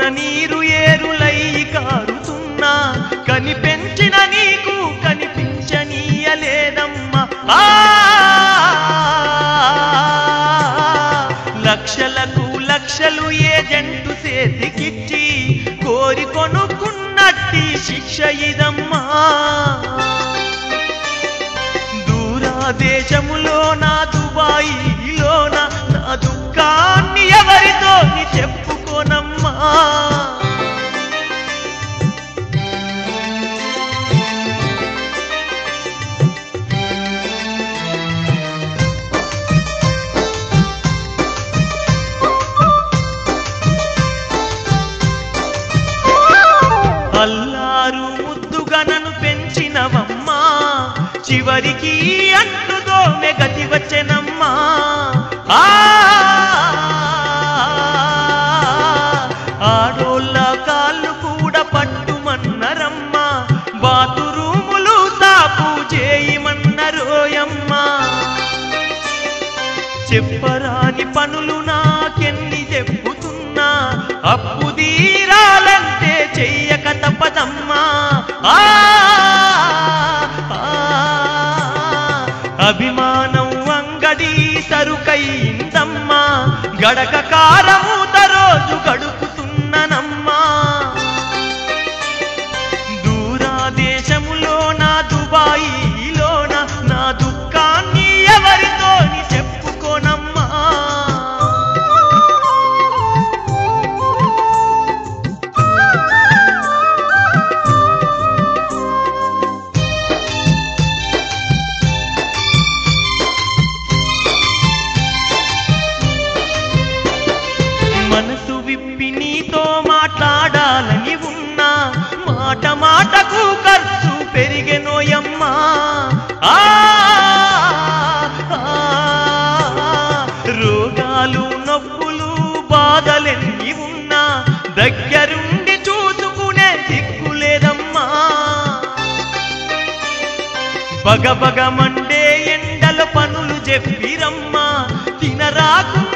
నీరు ఏరులై కారుతున్నా కనిపెంచిన నీకు కనిపించనీయలేదమ్మా ఆ! లక్షలకు లక్షలు ఏజెంటు చేతికిచ్చి కోరి కొనుక్కున్నట్టి శిక్ష ఇదమ్మా దూరాదేశములో నా దుబాయిలోన నా దుఃఖాన్ని ఎవరితో చెప్పుకోనమ్మా అల్లారు ముద్దుగా నన్ను పెంచినవమ్మా చివరికి అంటుదో మెగతి వచ్చెనమ్మా ఆ ఆడోళ్ళ కాళ్ళు కూడా పట్టుమన్నరమ్మా బాతురూములు సాపు చేయమన్నరోయమ్మా చెప్పరాని పనులు నాకెన్ని చెప్పుతున్నా అప్పు తీరాలంటే చెయ్యక తప్పదమ్మా ఆ, ఆ, అభిమానం అంగడి సరుకైందమ్మా గడక కారమూత రోజు గడుపుతున్ననమ్మా దూరాదేశములో నా దుబాయిలోన నా దుఃఖాన్ని ఎవరితోని చెప్పుకోనమ్మా మనసు విప్పి నీతో మాట్లాడాలని ఉన్నా మాట మాటకు ఖర్చు పెరిగెనోయమ్మా ఆ, ఆ, రోగాలు నొప్పులు బాధలెన్ని ఉన్నా దగ్గరుండి చూసుకునే దిక్కులేదమ్మా బగబగ మండే ఎండల పనులు చెప్పిరమ్మా తినరాకు